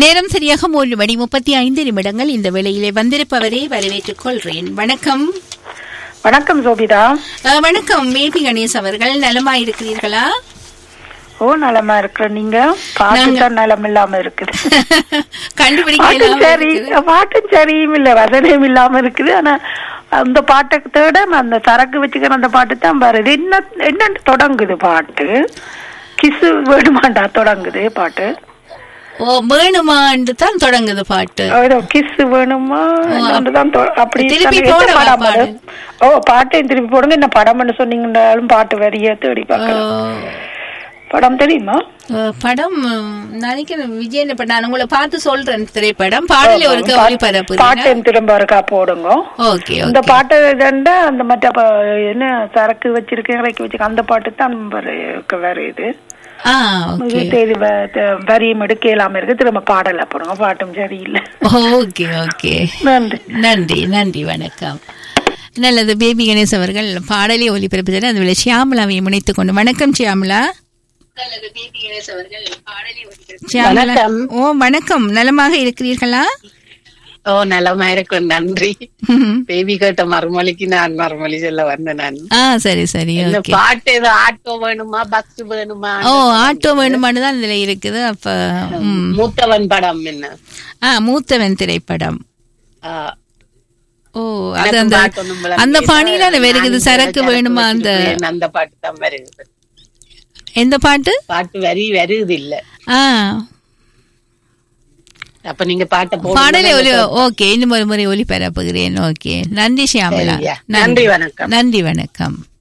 நேரம் சரியாக மூன்று மணி முப்பத்தி ஐந்து நிமிடங்கள் இந்த வேளையிலே வந்திருப்பவரை வரவேற்றுக் கொள்கிறேன் வணக்கம் வணக்கம் சோபிதா அஹ், வணக்கம் மேபி கணேஷ் அவர்கள் நலமா இருக்கிறீர்களா ஓ நலமா இருக்கிற நீங்க பாட்டு தான் நலம் இல்லாம இருக்குது கண்டுபிடிக்க பாட்டும் இல்லாம சரி இருக்குது. பாட்டும் சரியும் இல்ல வசனையும் இல்லாம இருக்குது ஆனா அந்த பாட்டை தேட அந்த சரக்கு வச்சுக்கிற அந்த பாட்டு தான் வருது என்ன என்னன்னு தொடங்குது பாட்டு கிசு வேணுமாண்டா தொடங்குது பாட்டு ஓ வேணுமா என்று தான் தொடங்குது பாட்டு ஏதோ கிஸ் வேணுமா என்னன்னு தான் தொ- அப்படி திருப்பி தானே. என்ன போடவா படம் அது? பாடு? ஓ பாட்டையும் திருப்பி போடுங்க என்ன படம்னு சொன்னீங்கன்னாலும் பாட்டு வரிய தேடி பார்க்கலாம் படம் தெரியுமா அஹ், படம் உம், நினைக்கிறேன் விஜய் படம் நான் உங்களை பார்த்து சொல்றேன் திரைப்படம் பாடல ஒரு ஒளிபரப்பு பாட்டையும் திரும்ப இருக்கா போடுங்க ஓகே இந்த பாட்டு இதண்டா அந்த மற்ற ப- என்ன சரக்கு வச்சிருக்கேன் இறக்கி வச்சிருக்கேன் அந்த பாட்டு தான் வர- வேற இது ஆ ஓகே தேதி வ- த- வரியும் எடுக்க இல்லாம இருக்கு திரும்ப பாடல போடுங்க பாட்டும் சரியில்லை ஓகே ஓகே நன்றி நன்றி நன்றி வணக்கம் நல்லது பேபி கணேஷ் அவர்கள் பாடலை ஒளிபரப்பு செய்து அந்த ஷியாமலாவை முனைத்துக் கொண்டு வணக்கம் ஷியாமலா நல்லது பேபி கணேஷ் அவர்கள் பாடலை ஷியாமலா ஓ வணக்கம் நலமாக இருக்கிறீர்களா ஓ நலமா இருக்கும் நன்றி ம்ஹும். பேபி கேட்ட மறுமொழிக்கு நான் மறுமொழி சொல்ல வந்தேன் நான் ஆ சரி சரி இந்த ஓகே பாட்டு ஏதோ ஆட்டோ வேணுமா பஸ் வேணுமா ஓ ஆட்டோ வேணுமான்னு தான் இதுல இருக்குது அப்ப ம். மூத்தவன் படம் என்ன ஆ மூத்தவன் திரைப்படம் ஆ, ஓ அது எனக்கும் அந்த பாட்டு ஒண்ணும் விளங்கல. அந்த பாணியில அது வருகுது நான் சரக்கு வேணுமா அந்த வச்சிருக்கேன், அந்த பாட்டு தான் வருது எந்த பாட்டு பாட்டு வரி வருது இல்ல ஆ அப்ப நீங்க பாட்டை பாடலை ஒலி போடுங்க ஓகே இன்னும் ஒரு முறை ஒளிபரப்புகிறேன் ஓகே நன்றி ஷியாமலா சரியா. நன்றி, வணக்கம். நன்றி வணக்கம்